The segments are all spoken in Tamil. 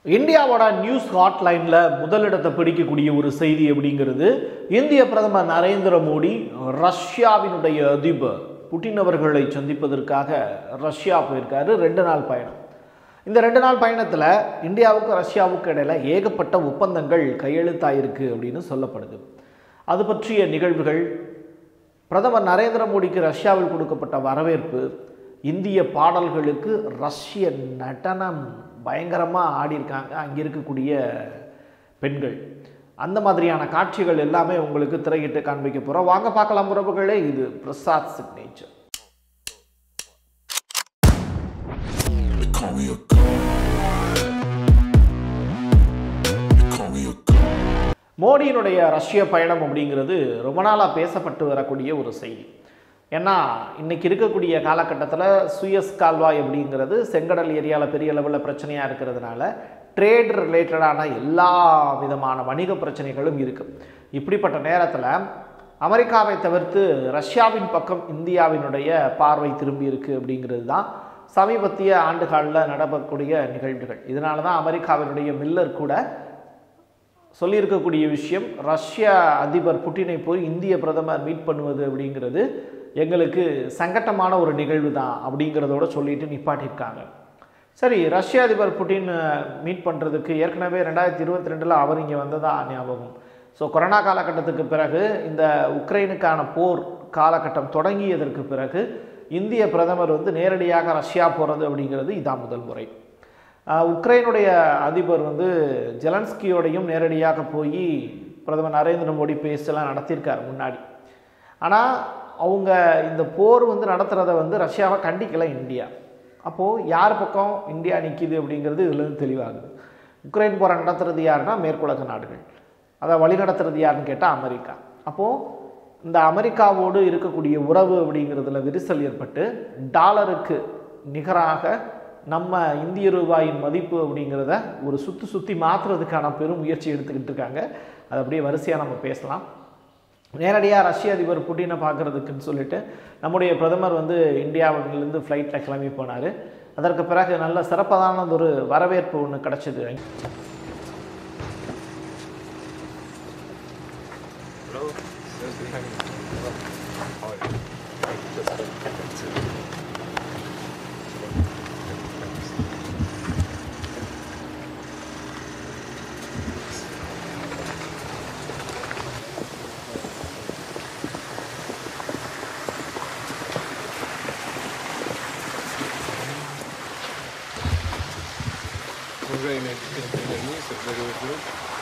இந்தியாவோட நியூஸ் ஹாட்லைனில் முதலிடத்தை பிடிக்கக்கூடிய ஒரு செய்தி அப்படிங்கிறது இந்திய பிரதமர் நரேந்திர மோடி ரஷ்யாவினுடைய அதிபர் புட்டின் அவர்களை சந்திப்பதற்காக ரஷ்யா போயிருக்காரு ரெண்டு நாள் பயணம் இந்த ரெண்டு நாள் பயணத்தில் இந்தியாவுக்கும் ரஷ்யாவுக்கும் இடையில ஏகப்பட்ட ஒப்பந்தங்கள் கையெழுத்தாயிருக்கு அப்படின்னு சொல்லப்படுது அது பற்றிய நிகழ்வுகள் பிரதமர் நரேந்திர மோடிக்கு ரஷ்யாவில் கொடுக்கப்பட்ட வரவேற்பு இந்திய பாடல்களுக்கு ரஷ்ய நடனம் பயங்கரமாக ஆடியிருக்காங்க அங்கே இருக்கக்கூடிய பெண்கள் அந்த மாதிரியான காட்சிகள் எல்லாமே உங்களுக்கு திரையிட்டு காண்பிக்க போகிறோம் வாங்க பார்க்கலாம் உறவுகளே இது Prasad signature They call me a god. They call me a god. மோடியினுடைய ரஷ்ய பயணம் அப்படிங்கிறது ரொம்ப நாளாக பேசப்பட்டு வரக்கூடிய ஒரு செய்தி ஏன்னா இன்னைக்கு இருக்கக்கூடிய காலகட்டத்தில் சுயஸ் கால்வாய் அப்படிங்கிறது செங்கடல் ஏரியாவில் பெரிய லெவலில் பிரச்சனையாக இருக்கிறதுனால ட்ரேட் ரிலேட்டடான எல்லா விதமான வணிக பிரச்சனைகளும் இருக்குது இப்படிப்பட்ட நேரத்தில் அமெரிக்காவை தவிர்த்து ரஷ்யாவின் பக்கம் இந்தியாவினுடைய பார்வை திரும்பி இருக்கு அப்படிங்கிறது தான் சமீபத்திய ஆண்டுகளில் நடக்கக்கூடிய நிகழ்வுகள் இதனால தான் அமெரிக்காவினுடைய மில்லர் கூட சொல்லியிருக்கக்கூடிய விஷயம் ரஷ்ய அதிபர் புட்டினை போய் இந்திய பிரதமர் மீட் பண்ணுவது அப்படிங்கிறது எங்களுக்கு சங்கட்டமான ஒரு நிகழ்வு தான் அப்படிங்கிறதோட சொல்லிட்டு நிப்பாட்டியிருக்காங்க சரி ரஷ்ய அதிபர் புட்டின் மீட் பண்ணுறதுக்கு ஏற்கனவே ரெண்டாயிரத்தி இருபத்தி ரெண்டில் அவர் இங்கே வந்ததா ஞாபகம் ஸோ கொரோனா காலகட்டத்துக்கு பிறகு இந்த உக்ரைனுக்கான போர் காலகட்டம் தொடங்கியதற்கு பிறகு இந்திய பிரதமர் வந்து நேரடியாக ரஷ்யா போகிறது அப்படிங்கிறது இதான் முதல் முறை ஆஹ் உக்ரைனுடைய அதிபர் வந்து ஜெலன்ஸ்கியோடையும் நேரடியாக போய் பிரதமர் நரேந்திர மோடி பேசலாம் நடத்தியிருக்கார் முன்னாடி ஆனால் அவங்க இந்த போர் வந்து நடத்துகிறத வந்து ரஷ்யாவை கண்டிக்கல இந்தியா அப்போது யார் பக்கம் இந்தியா நிற்கிது அப்படிங்கிறது இதுலேருந்து தெளிவாகுது உக்ரைன் போரை நடத்துறது யாருன்னா மேற்குலக நாடுகள் அதை வழி நடத்துறது யாருன்னு கேட்டால் அமெரிக்கா அப்போது இந்த அமெரிக்காவோடு இருக்கக்கூடிய உறவு அப்படிங்கிறதுல விரிசல் ஏற்பட்டு டாலருக்கு நிகராக நம்ம இந்திய ரூபாயின் மதிப்பு அப்படிங்கிறத ஒரு சுற்றி சுற்றி மாற்றுறதுக்கான பெரும் முயற்சி எடுத்துக்கிட்டு இருக்காங்க அது அப்படியே வரிசையாக நம்ம பேசலாம் நேரடியாக ரஷ்ய அதிபர் புட்டினை பார்க்குறதுக்குன்னு சொல்லிட்டு நம்முடைய பிரதமர் வந்து இந்தியாவிலிருந்து ஃப்ளைட்டில் கிளம்பி போனார் அதற்கு பிறகு நல்ல சிறப்பான ஒரு வரவேற்பு ஒன்று கிடச்சிது Уважаемый премьер-министр, дорогой друг,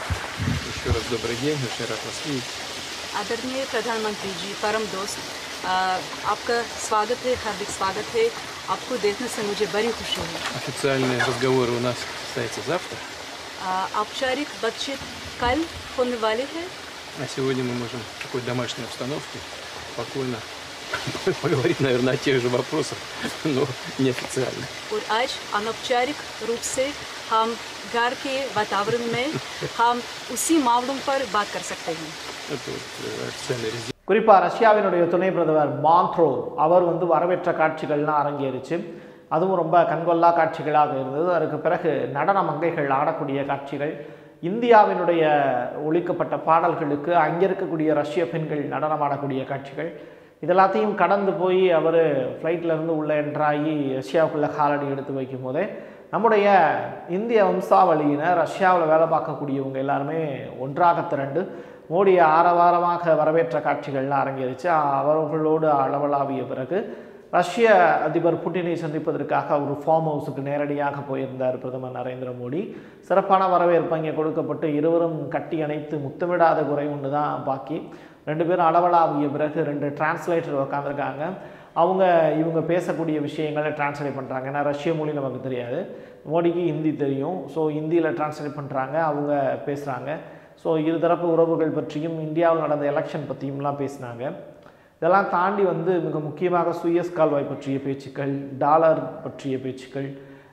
еще раз добрый день, очень рад вас видеть. आदरणीय प्रधानमंत्री जी परम दोस्त आ, आपका स्वागत है हार्दिक स्वागत है आपको देखने से मुझे बड़ी खुशी है Официальные разговоры у нас состоятся завтра, आ, औपचारिक बातचीत कल होने वाली है а сегодня мы можем в такой домашней обстановке спокойно поговорить, наверное, о тех же вопросах, но неофициально. और आज अनौपचारिक रूप से हम घर के वातावरण में हम उसी मामलों पर बात कर सकते हैं Это вот э, официальный резерв. குறிப்பாக ரஷ்யாவினுடைய துணை பிரதமர் மான்ட்ரோ அவர் வந்து வரவேற்ற காட்சிகள்லாம் அரங்கேறிச்சு அதுவும் ரொம்ப கண்கொள்ளா காட்சிகளாக இருந்தது அதற்கு பிறகு நடன மங்கைகள் ஆடக்கூடிய காட்சிகள் இந்தியாவினுடைய ஒழிக்கப்பட்ட பாடல்களுக்கு அங்கே இருக்கக்கூடிய ரஷ்ய பெண்கள் நடனமாடக்கூடிய காட்சிகள் இதெல்லாத்தையும் கடந்து போய் அவர் இருந்து உள்ள என்ட்ராகி ரஷ்யாவுக்குள்ளே காலடி எடுத்து வைக்கும் போதே நம்முடைய இந்திய வம்சாவளியினர் ரஷ்யாவில் வேலை பார்க்கக்கூடியவங்க எல்லாருமே ஒன்றாக திரண்டு மோடியை ஆரவாரமாக வரவேற்ற காட்சிகள்லாம் அரங்கேறிச்சு அவர்களோடு அளவலாவிய பிறகு ரஷ்ய அதிபர் புட்டினை சந்திப்பதற்காக ஒரு ஃபார்ம் ஹவுஸுக்கு நேரடியாக போயிருந்தார் பிரதமர் நரேந்திர மோடி சிறப்பான வரவேற்பு அங்கே கொடுக்கப்பட்டு இருவரும் கட்டி அணைத்து முத்தமிடாத குறை ஒன்று தான் பாக்கி ரெண்டு பேரும் அளவலாவிய பிறகு ரெண்டு டிரான்ஸ்லேட்டர் உட்காந்துருக்காங்க அவங்க இவங்க பேசக்கூடிய விஷயங்களை டிரான்ஸ்லேட் பண்ணுறாங்க ஏன்னா ரஷ்ய மொழி நமக்கு தெரியாது மோடிக்கு ஹிந்தி தெரியும் ஸோ ஹிந்தியில் டிரான்ஸ்லேட் பண்ணுறாங்க அவங்க பேசுகிறாங்க ஸோ இருதரப்பு உறவுகள் பற்றியும் இந்தியாவில் நடந்த எலெக்ஷன் பற்றியும்லாம் பேசினாங்க இதெல்லாம் தாண்டி வந்து மிக முக்கியமாக சுயஸ் கால்வாய் பற்றிய பேச்சுக்கள் டாலர் பற்றிய பேச்சுக்கள்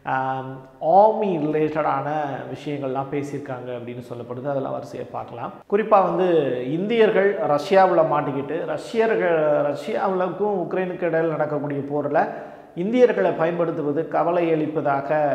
ஆர்மி ரிலேட்டடான விஷயங்கள்லாம் பேசியிருக்காங்க அப்படின்னு சொல்லப்படுது அதெல்லாம் வரிசையை பார்க்கலாம் குறிப்பாக வந்து இந்தியர்கள் ரஷ்யாவில் மாட்டிக்கிட்டு ரஷ்யர்கள் ரஷ்யாவுக்கும் உக்ரைனுக்கு இடையில் நடக்கக்கூடிய போரில் இந்தியர்களை பயன்படுத்துவது கவலை அளிப்பதாக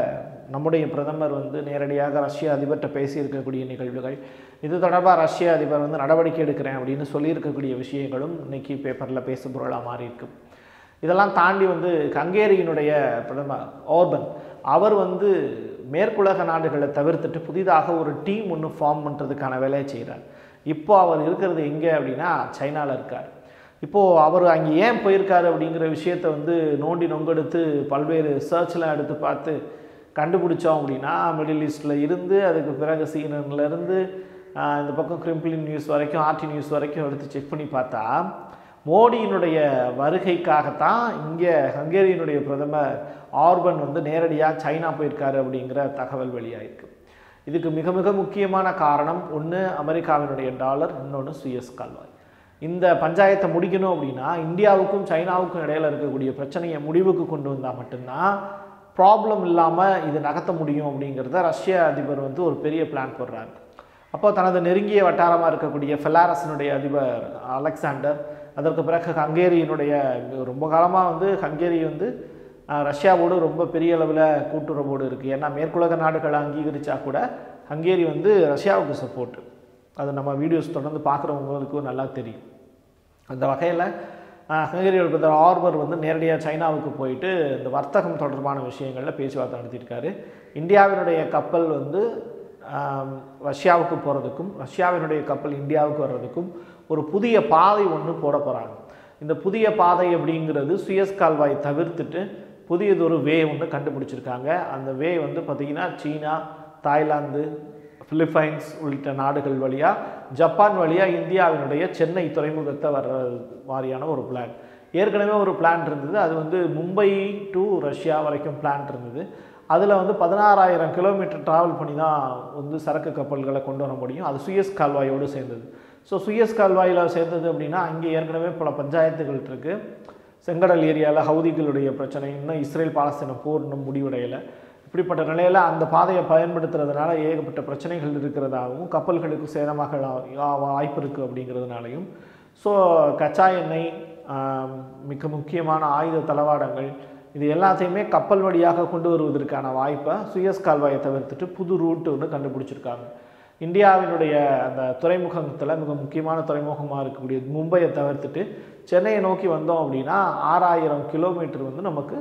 நம்முடைய பிரதமர் வந்து நேரடியாக ரஷ்ய அதிபர்கிட்ட பேசியிருக்கக்கூடிய நிகழ்வுகள் இது தொடர்பாக ரஷ்ய அதிபர் வந்து நடவடிக்கை எடுக்கிறேன் அப்படின்னு சொல்லியிருக்கக்கூடிய விஷயங்களும் இன்னைக்கு பேப்பரில் பேசு பொருளாக மாறி இருக்கு இதெல்லாம் தாண்டி வந்து ஹங்கேரியினுடைய பிரதமர் ஓர்பன் அவர் வந்து மேற்குலக நாடுகளை தவிர்த்துட்டு புதிதாக ஒரு டீம் ஒன்று ஃபார்ம் பண்ணுறதுக்கான வேலையை செய்கிறார் இப்போ அவர் இருக்கிறது எங்கே அப்படின்னா சைனாவில் இருக்கார் இப்போது அவர் அங்கே ஏன் போயிருக்காரு அப்படிங்கிற விஷயத்த வந்து நோண்டி நொங்கெடுத்து பல்வேறு சர்ச்லாம் எடுத்து பார்த்து கண்டுபிடிச்சோம் அப்படின்னா மிடில் ஈஸ்டில் இருந்து அதுக்கு பிறகு CNN-ல இருந்து ஆஹ், இந்த பக்கம் கிரிம்ப்ளின் நியூஸ் வரைக்கும் ஆர்டி நியூஸ் வரைக்கும் எடுத்து செக் பண்ணி பார்த்தா மோடியினுடைய வருகைக்காகத்தான் இங்கே ஹங்கேரியினுடைய பிரதமர் ஆர்பன் வந்து நேரடியாக சைனா போயிருக்காரு அப்படிங்கிற தகவல் வெளியாயிருக்கு இதுக்கு மிக மிக முக்கியமான காரணம் ஒன்று அமெரிக்காவினுடைய டாலர் இன்னொன்று சுயஸ் கால்வாய் இந்த பஞ்சாயத்தை முடிக்கணும் அப்படின்னா இந்தியாவுக்கும் சைனாவுக்கும் இடையில இருக்கக்கூடிய பிரச்சனையை முடிவுக்கு கொண்டு வந்தால் மட்டும்தான் ப்ராப்ளம் இல்லாமல் இது நகர்த்த முடியும் அப்படிங்கிறத ரஷ்ய அதிபர் வந்து ஒரு பெரிய பிளான் போடுறாரு அப்போ தனது நெருங்கிய வட்டாரமாக இருக்கக்கூடிய ஃபெலாரஸினுடைய அதிபர் அலெக்சாண்டர் அதற்கு பிறகு ஹங்கேரியினுடைய ரொம்ப காலமாக வந்து ஹங்கேரி வந்து ஆஹ், ரஷ்யாவோடு ரொம்ப பெரிய அளவில் கூட்டுறவோடு இருக்குது ஏன்னா மேற்குலக நாடுகளை அங்கீகரித்தா கூட ஹங்கேரி வந்து ரஷ்யாவுக்கு சப்போர்ட் அது நம்ம வீடியோஸ் தொடர்ந்து பார்க்குறவங்களுக்கும் நல்லா தெரியும் அந்த வகையில் ஹங்கேரியோட பிரதர் ஆர்பர் வந்து நேரடியாக சைனாவுக்கு போயிட்டு இந்த வர்த்தகம் தொடர்பான விஷயங்களில் பேச்சுவார்த்தை நடத்தியிருக்காரு இந்தியாவினுடைய கப்பல் வந்து ஆம், ரஷ்யாவுக்கு போகிறதுக்கும் ரஷ்யாவினுடைய கப்பல் இந்தியாவுக்கு வர்றதுக்கும் ஒரு புதிய பாதை ஒன்று போட போகிறாங்க இந்த புதிய பாதை அப்படிங்கிறது சுயஸ் கால்வாய் தவிர்த்துட்டு புதியதொரு வே ஒன்று கண்டுபிடிச்சிருக்காங்க அந்த வே வந்து பார்த்திங்கன்னா சீனா தாய்லாந்து பிலிப்பைன்ஸ் உள்ளிட்ட நாடுகள் வழியாக ஜப்பான் வழியாக இந்தியாவினுடைய சென்னை துறைமுகத்தை வர்ற மாதிரியான ஒரு பிளான் ஏற்கனவே ஒரு பிளான் இருந்தது அது வந்து மும்பை டு ரஷ்யா வரைக்கும் பிளான் இருந்தது அதில் வந்து பதினாறாயிரம் கிலோமீட்டர் ட்ராவல் பண்ணி தான் வந்து சரக்கு கப்பல்களை கொண்டு வர முடியும் அது சுயஸ் கால்வாயோடு சேர்ந்தது ஸோ சுயஸ் கால்வாயில் சேர்ந்தது அப்படின்னா அங்கே ஏற்கனவே பல பஞ்சாயத்துகள் இருக்குது செங்கடல் ஏரியாவில் ஹவுதிகளுடைய பிரச்சனை இன்னும் இஸ்ரேல் பாலஸ்தீன போர் இன்னும் முடிவடையலை இப்படிப்பட்ட நிலையில் அந்த பாதையை பயன்படுத்துறதுனால ஏகப்பட்ட பிரச்சனைகள் இருக்கிறதாகவும் கப்பல்களுக்கு சேதமாக ஆ- வாய்ப்பு இருக்குது அப்படிங்கிறதுனாலையும் ஸோ கச்சா எண்ணெய் ஆம், மிக முக்கியமான ஆயுத தளவாடங்கள் இது எல்லாத்தையுமே கப்பல் வழியாக கொண்டு வருவதற்கான வாய்ப்பை சுயஸ் கால்வாயை தவிர்த்துட்டு புது ரூட் ஒன்று கண்டுபிடிச்சிருக்காங்க இந்தியாவினுடைய அந்த துறைமுகத்தில் மிக முக்கியமான துறைமுகமாக இருக்கக்கூடிய மும்பையை தவிர்த்துட்டு சென்னையை நோக்கி வந்தோம் அப்படின்னா ஆறாயிரம் கிலோமீட்டர் வந்து நமக்கு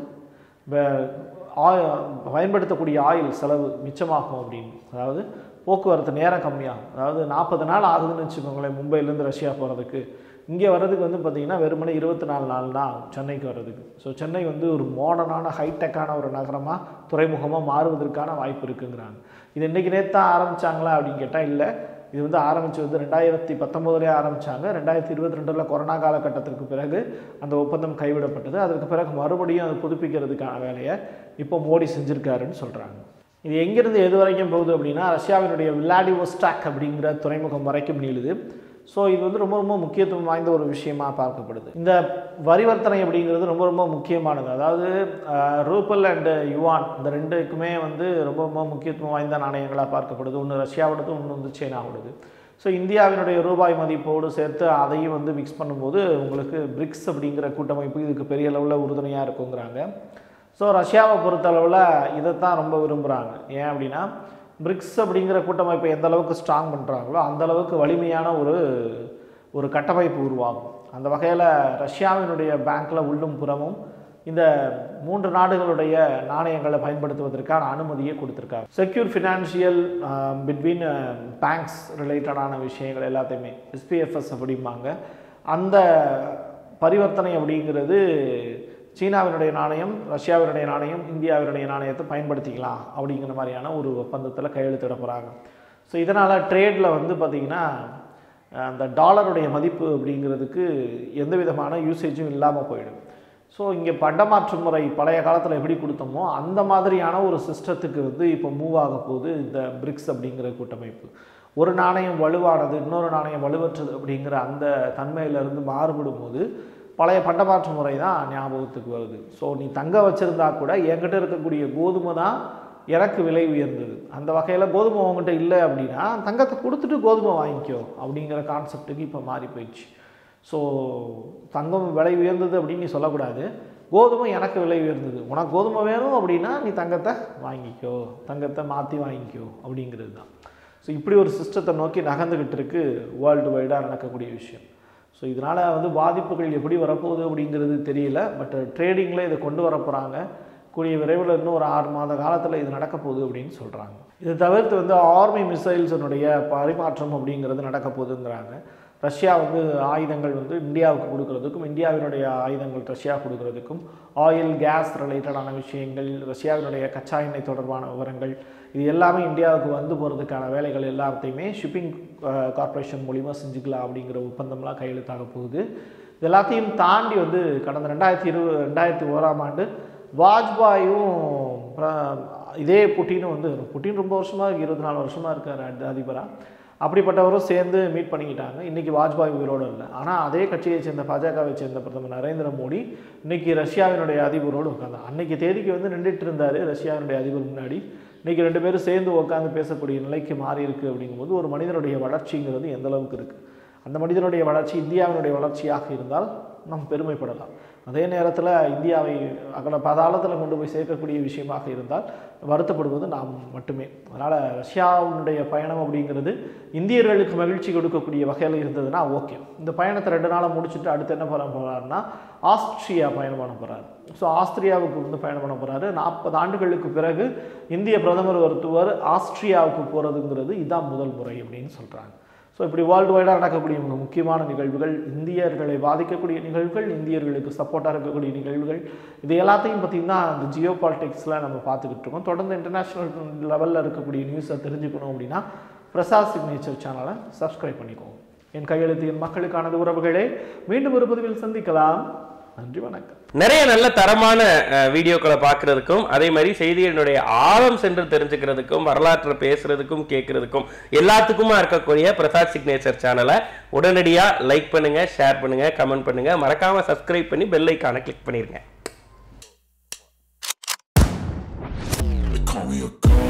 வே- ஆய- பயன்படுத்தக்கூடிய ஆயில் செலவு மிச்சமாகும் அப்படின்னு அதாவது போக்குவரத்து நேரம் கம்மியாகும் அதாவது நாற்பது நாள் ஆகுதுன்னு வச்சுக்கோங்களேன் மும்பையிலேருந்து ரஷ்யா போகிறதுக்கு இங்கே வர்றதுக்கு வந்து பார்த்திங்கன்னா வெறுமனே இருபத்தி நாலு நாள் தான் ஆகும் சென்னைக்கு வர்றதுக்கு ஸோ சென்னை வந்து ஒரு மாடர்னான ஹைடெக்கான ஒரு நகரமாக துறைமுகமாக மாறுவதற்கான வாய்ப்பு இருக்குங்கிறாங்க இது இன்றைக்கி நேற்று தான் ஆரம்பித்தாங்களா அப்படின்னு கேட்டால் இல்லை இது வந்து ஆரம்பித்து வந்து ரெண்டாயிரத்தி பத்தொம்போதுலேயே ஆரம்பித்தாங்க ரெண்டாயிரத்தி இருபத்தி ரெண்டில் கொரோனா காலகட்டத்திற்கு பிறகு அந்த ஒப்பந்தம் கைவிடப்பட்டது அதற்கு பிறகு மறுபடியும் அதை புதுப்பிக்கிறதுக்கான வேலையை இப்போ மோடி செஞ்சுருக்காருன்னு சொல்கிறாங்க இது எங்கேருந்து எது வரைக்கும் போகுது அப்படின்னா ரஷ்யாவினுடைய விளாடிவோஸ்டாக் அப்படிங்கிற துறைமுகம் வரைக்கும் நீளுது ஸோ இது வந்து ரொம்ப ரொம்ப முக்கியத்துவம் வாய்ந்த ஒரு விஷயமா பார்க்கப்படுது இந்த வரிவர்த்தனை அப்படிங்கிறது ரொம்ப ரொம்ப முக்கியமானது அதாவது அஹ், ரூபல் அண்டு யுவான் இந்த ரெண்டுக்குமே வந்து ரொம்ப ரொம்ப முக்கியத்துவம் வாய்ந்த நாணயங்களாக பார்க்கப்படுது ஒன்று ரஷ்யாவோடது ஒன்று வந்து சைனாவோடது ஸோ இந்தியாவினுடைய ரூபாய் மதிப்போடு சேர்த்து அதையும் வந்து மிக்ஸ் பண்ணும்போது உங்களுக்கு பிரிக்ஸ் அப்படிங்கிற கூட்டமைப்பு இதுக்கு பெரிய அளவில் உறுதுணையாக இருக்குங்கிறாங்க ஸோ ரஷ்யாவை பொறுத்தளவில் இதைத்தான் ரொம்ப விரும்புகிறாங்க ஏன் அப்படின்னா பிரிக்ஸ் அப்படிங்கிற கூட்டமைப்பை எந்த அளவுக்கு ஸ்ட்ராங் பண்ணுறாங்களோ அந்த அளவுக்கு வலிமையான ஒரு ஒரு கட்டமைப்பு உருவாகும் அந்த வகையில் ரஷ்யாவினுடைய பேங்க்கில் உள்ளும் புறமும் இந்த மூன்று நாடுகளுடைய நாணயங்களை பயன்படுத்துவதற்கான அனுமதியை கொடுத்துருக்காங்க செக்யூர் ஃபினான்ஷியல் பிட்வீன் பேங்க்ஸ் ரிலேட்டடான விஷயங்கள் எல்லாத்தையுமே எஸ்பிஎஃப்எஸ் அப்படிம்பாங்க அந்த பரிவர்த்தனை அப்படிங்கிறது சீனாவினுடைய நாணயம் ரஷ்யாவினுடைய நாணயம் இந்தியாவினுடைய நாணயத்தை பயன்படுத்திக்கலாம் அப்படிங்கிற மாதிரியான ஒரு ஒப்பந்தத்தில் கையெழுத்திட போகிறாங்க ஸோ இதனால் ட்ரேடில் வந்து பார்த்திங்கன்னா அந்த டாலருடைய மதிப்பு அப்படிங்கிறதுக்கு எந்த விதமான யூசேஜும் இல்லாமல் போயிடும் ஸோ இங்கே பண்டமாற்று முறை பழைய காலத்தில் எப்படி கொடுத்தோமோ அந்த மாதிரியான ஒரு சிஸ்டத்துக்கு வந்து இப்போ மூவ் ஆக போகுது இந்த பிரிக்ஸ் அப்படிங்கிற கூட்டமைப்பு ஒரு நாணயம் வலுவானது இன்னொரு நாணயம் வலுவற்றது அப்படிங்கிற அந்த தன்மையிலிருந்து மாறுபடும் போது பழைய பண்டமாற்று முறை தான் ஞாபகத்துக்கு வருது ஸோ நீ தங்க வச்சுருந்தா கூட என்கிட்ட இருக்கக்கூடிய கோதுமை தான் எனக்கு விலை உயர்ந்தது அந்த வகையில் கோதுமை உங்ககிட்ட இல்லை அப்படின்னா தங்கத்தை கொடுத்துட்டு கோதுமை வாங்கிக்கோ அப்படிங்கிற கான்செப்ட்டுக்கு இப்போ மாறி போயிடுச்சு ஸோ தங்கம் விலை உயர்ந்தது அப்படின்னு நீ சொல்லக்கூடாது கோதுமை எனக்கு விலை உயர்ந்தது உனக்கு கோதுமை வேணும் அப்படின்னா நீ தங்கத்தை வாங்கிக்கோ தங்கத்தை மாற்றி வாங்கிக்கோ அப்படிங்கிறது தான் ஸோ இப்படி ஒரு சிஸ்டத்தை நோக்கி நகர்ந்துக்கிட்டு இருக்கு வேர்ல்டு வைடாக நடக்கக்கூடிய விஷயம் ஸோ இதனால் வந்து பாதிப்புகள் எப்படி வரப்போகுது அப்படிங்கிறது தெரியல பட் ட்ரேடிங்கில் இதை கொண்டு வர போகிறாங்க கூடிய விரைவில் இன்னும் ஒரு ஆறு மாத காலத்தில் இது நடக்க போகுது அப்படின்னு சொல்கிறாங்க இதை தவிர்த்து வந்து ஆர்மி மிசைல்ஸினுடைய பரிமாற்றம் அப்படிங்கிறது நடக்க போகுதுங்கிறாங்க ரஷ்யா வந்து ஆயுதங்கள் வந்து இந்தியாவுக்கு கொடுக்கறதுக்கும் இந்தியாவினுடைய ஆயுதங்கள் ரஷ்யா கொடுக்கறதுக்கும் ஆயில் கேஸ் ரிலேட்டடான விஷயங்கள் ரஷ்யாவினுடைய கச்சா எண்ணெய் தொடர்பான விவரங்கள் இது எல்லாமே இந்தியாவுக்கு வந்து போகிறதுக்கான வேலைகள் எல்லாத்தையுமே ஷிப்பிங் கார்ப்பரேஷன் மூலிமா செஞ்சுக்கலாம் அப்படிங்கிற ஒப்பந்தம்லாம் கையெழுத்தாக போகுது இது எல்லாத்தையும் தாண்டி வந்து கடந்த ரெண்டாயிரத்தி இருபது ரெண்டாயிரத்தி ஓராம் ஆண்டு வாஜ்பாயும் பிர- இதே புட்டினும் வந்து புட்டின் ரொம்ப வருஷமாக இருபத்தி நாலு வருஷமாக இருக்கார் அதிபராக அப்படிப்பட்டவரும் சேர்ந்து மீட் பண்ணிக்கிட்டாங்க இன்றைக்கி வாஜ்பாய் உயிரோடு இல்லை ஆனால் அதே கட்சியை சேர்ந்த பாஜகவை சேர்ந்த பிரதமர் நரேந்திர மோடி இன்னைக்கு ரஷ்யாவினுடைய அதிபரோடு உட்காந்தார் அன்னைக்கு தேதிக்கு வந்து நின்றுட்டு இருந்தார் ரஷ்யாவினுடைய அதிபர் முன்னாடி இன்னைக்கு ரெண்டு பேரும் சேர்ந்து உட்காந்து பேசக்கூடிய நிலைக்கு மாறி இருக்கு அப்படிங்கும்போது ஒரு மனிதனுடைய வளர்ச்சிங்கிறது எந்த அளவுக்கு இருக்குது அந்த மனிதனுடைய வளர்ச்சி இந்தியாவினுடைய வளர்ச்சியாக இருந்தால் நாம் பெருமைப்படலாம் அதே நேரத்தில் இந்தியாவை அகல பாதாளத்தில் கொண்டு போய் சேர்க்கக்கூடிய விஷயமாக இருந்தால் வருத்தப்படுவது நாம் மட்டுமே அதனால் ரஷ்யாவினுடைய பயணம் அப்படிங்கிறது இந்தியர்களுக்கு மகிழ்ச்சி கொடுக்கக்கூடிய வகையில் இருந்ததுன்னா ஓகே இந்த பயணத்தை ரெண்டு நாளாக முடிச்சுட்டு அடுத்து என்ன பண்ண போகிறாருன்னா ஆஸ்திரியா பயணம் பண்ண போகிறாரு ஸோ ஆஸ்திரியாவுக்கு வந்து பயணம் பண்ண போகிறாரு நாற்பது ஆண்டுகளுக்கு பிறகு இந்திய பிரதமர் ஒருத்தவர் ஆஸ்திரியாவுக்கு போகிறதுங்கிறது இதான் முதல் முறை அப்படின்னு சொல்கிறாங்க ஸோ இப்படி வேர்ல்டு வைடாக நடக்கக்கூடிய மிக முக்கியமான நிகழ்வுகள் இந்தியர்களை பாதிக்கக்கூடிய நிகழ்வுகள் இந்தியர்களுக்கு சப்போர்ட்டாக இருக்கக்கூடிய நிகழ்வுகள் இது எல்லாத்தையும் பார்த்திங்கன்னா அந்த ஜியோ பாலிடிக்ஸில் நம்ம பார்த்துக்கிட்டு இருக்கோம் தொடர்ந்து இன்டர்நேஷ்னல் லெவலில் இருக்கக்கூடிய நியூஸை தெரிஞ்சுக்கணும் அப்படின்னா பிரசாத் சிக்னேச்சர் சேனலை சப்ஸ்கிரைப் பண்ணிக்கோங்க என் கையெழுத்து என் மக்களுக்கானது உறவுகளே மீண்டும் ஒரு பதிவில் சந்திக்கலாம் நன்றி வணக்கம் நிறைய நல்ல தரமான அஹ், வீடியோக்களை பார்க்கறதுக்கும் அதே மாதிரி செய்திகளினுடைய ஆழம் சென்று தெரிஞ்சுக்கிறதுக்கும் வரலாற்றை பேசுறதுக்கும் கேட்கறதுக்கும் எல்லாத்துக்குமா இருக்கக்கூடிய பிரசாத் சிக்னேச்சர் சேனலை உடனடியா லைக் பண்ணுங்க ஷேர் பண்ணுங்க கமெண்ட் பண்ணுங்க மறக்காம சப்ஸ்கிரைப் பண்ணி பெல் ஐக்கானை கிளிக் பண்ணிருங்க They call me a god.